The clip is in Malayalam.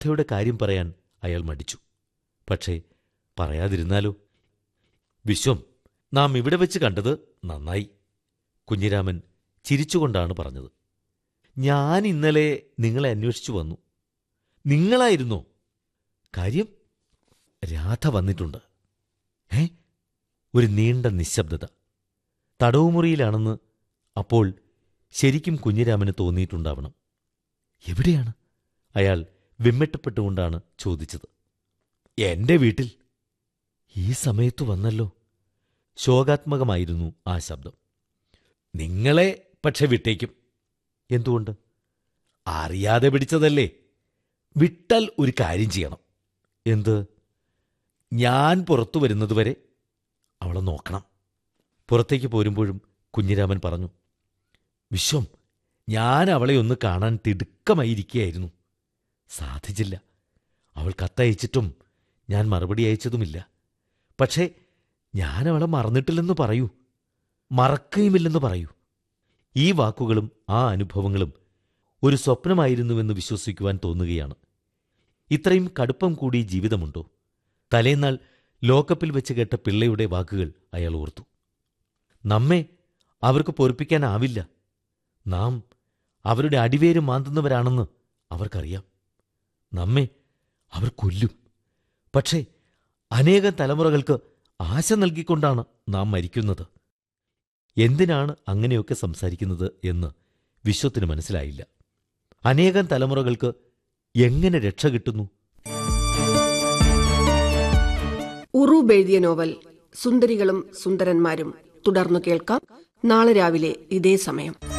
രാധയുടെ കാര്യം പറയാൻ അയാൾ മടിച്ചു പക്ഷേ പറയാതിരുന്നാലോ വിശ്വം നാം ഇവിടെ വെച്ച് കണ്ടത് നന്നായി കുഞ്ഞിരാമൻ ചിരിച്ചുകൊണ്ടാണ് പറഞ്ഞത് ഞാൻ ഇന്നലെ നിങ്ങളെ അന്വേഷിച്ചു വന്നു നിങ്ങളായിരുന്നോ കാര്യം രാധ വന്നിട്ടുണ്ട് ഏ ഒരു നീണ്ട നിശബ്ദത തടവുമുറിയിലാണെന്ന് അപ്പോൾ ശരിക്കും കുഞ്ഞിരാമന് തോന്നിയിട്ടുണ്ടാവണം എവിടെയാണ് അയാൾ വിമ്മിട്ടപ്പെട്ടുകൊണ്ടാണ് ചോദിച്ചത് എന്റെ വീട്ടിൽ ഈ സമയത്തു വന്നല്ലോ ശോകാത്മകമായിരുന്നു ആ ശബ്ദം നിങ്ങളെ പക്ഷെ വിട്ടേക്കും എന്തുകൊണ്ട് അറിയാതെ പിടിച്ചതല്ലേ വിട്ടാൽ ഒരു കാര്യം ചെയ്യണം എന്ത് ഞാൻ പുറത്തു വരുന്നതുവരെ അവളെ നോക്കണം പുറത്തേക്ക് പോരുമ്പോഴും കുഞ്ഞിരാമൻ പറഞ്ഞു വിശ്വം ഞാൻ അവളെ ഒന്ന് കാണാൻ തിടുക്കമായിരിക്കുകയായിരുന്നു സാധിച്ചില്ല അവൾ കത്തയച്ചിട്ടും ഞാൻ മറുപടി അയച്ചതുമില്ല പക്ഷേ ഞാൻ അവളെ മറന്നിട്ടില്ലെന്ന് പറയൂ മറക്കുകയുമില്ലെന്ന് പറയൂ ഈ വാക്കുകളും ആ അനുഭവങ്ങളും ഒരു സ്വപ്നമായിരുന്നുവെന്ന് വിശ്വസിക്കുവാൻ തോന്നുകയാണ് ഇത്രയും കടുപ്പം കൂടി ജീവിതമുണ്ടോ തലേന്നാൾ ലോക്കപ്പിൽ വെച്ച് കേട്ട പിള്ളയുടെ വാക്കുകൾ അയാൾ ഓർത്തു നമ്മെ അവർക്ക് പൊറിപ്പിക്കാനാവില്ല നാം അവരുടെ അടിവേര് മാന്തുന്നവരാണെന്ന് അവർക്കറിയാം നമ്മെ അവർ കൊല്ലും പക്ഷേ അനേകം തലമുറകൾക്ക് ആശ നൽകിക്കൊണ്ടാണ് നാം മരിക്കുന്നത് എന്തിനാണ് അങ്ങനെയൊക്കെ സംസാരിക്കുന്നത് എന്ന് വിശ്വത്തിന് മനസ്സിലായില്ല അനേകം തലമുറകൾക്ക് എങ്ങനെ രക്ഷ കിട്ടുന്നു ഉറൂബ് എഴുതിയ നോവൽ സുന്ദരികളും സുന്ദരന്മാരും തുടർന്നു കേൾക്കാം നാളെ രാവിലെ ഇതേ സമയം